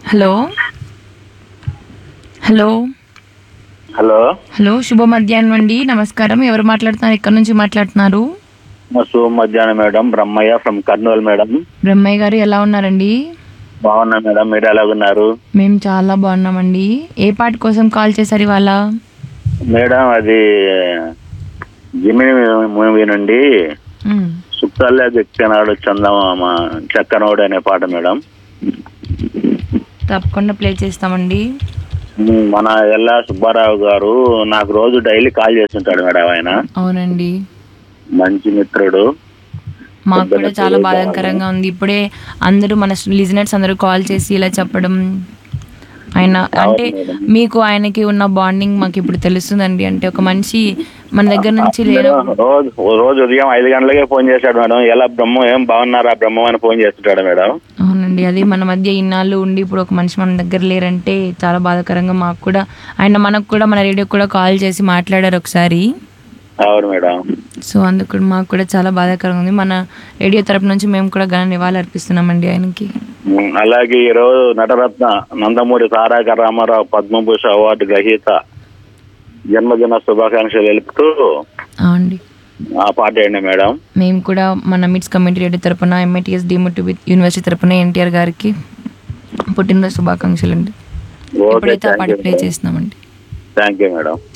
hello hello hello hello శుభ మధ్యాహ్నం అండి నమస్కారం ఎవరు మాట్లాడుతున్నారు ఎక్కడి నుంచి మాట్లాడుతున్నారు మా శుభ మధ్యాహ్నం madam Brahmaiah from Kurnool madam Brahmaiah garu ఎలా ఉన్నారండి బాగున్నా మేడం మీరు ఎలాగున్నారు మేము చాలా బాగున్నామండి ఏ పాట కోసం కాల్ చేశారు ఇవాళ మేడం అది జిమిని మూవీ నుండి మ్, సుక్కల్లే దిక్కనాడు చందమామ చక్కనోడు అనే పాట మేడం తప్పకుండా ప్లే చేస్తామండి ఉమ్, మన ఎల్లా సుబ్బారావు గారు నాకు రోజు డైలీ కాల్ చేస్తుంటాడు మేడం ఆయన అవునండి మంచి మిత్రుడు మాకు కూడా చాలా బాధాకరంగా ఉంది ఇప్పుడే అందరూ మన లిజనర్స్ అందరూ కాల్ చేసి ఇలా చెప్పడం ఆయన అంటే మీకు ఆయనకి ఉన్న బాండింగ్ మాకు ఇప్పుడు తెలుస్తుందండి అంటే ఒక మనిషి మన దగ్గర నుంచి లేన రోజు రోజు ఉదయం ఐదు గంటలకే ఫోన్ చేశాడు మేడం ఎలా బ్రహ్మ ఏం బాగున్నారా బ్రహ్మ అని ఫోన్ చేస్తుంటాడు మేడం అవునండి అది మన మధ్య ఇన్నాళ్ళు ఉండి ఇప్పుడు ఒక మనిషి మన దగ్గర లేరంటే చాలా బాధాకరంగా మాకు కూడా ఆయన మనకు కూడా మన రేడియోకి కూడా కాల్ చేసి మాట్లాడారు ఒకసారి అవును మేడం సో అందుకు మాకు కూడా చాలా బాధాకరంగా ఉంది మన రేడియో తరపు నుంచి మేము కూడా ఘన నివాళులు అర్పిస్తున్నామండి ఆయనకి ఉమ్, అలాగే ఈ రోజు నటరత్న నందమూరి తారక రామారావు పద్మభూషణ్ అవార్డు గ్రహీత జన్మదిన శుభాకాంక్షలు తెలుపుతూ అవునండి ఆ పాట ఏంటి మేడం మేము కూడా మన మిట్స్ కమ్యూనిటీ రేడియో తరపున ఎంఐటిఎస్ డిముట్ యూనివర్సిటీ తరపున ఎన్టీఆర్ గారికి పుట్టినరోజు శుభాకాంక్షలు అండి ఓకే ఎప్పుడైతే ఆ పాట థ్యాంక్ ప్లే యూ చేస్తున్నామండి థ్యాంక్ యూ మేడం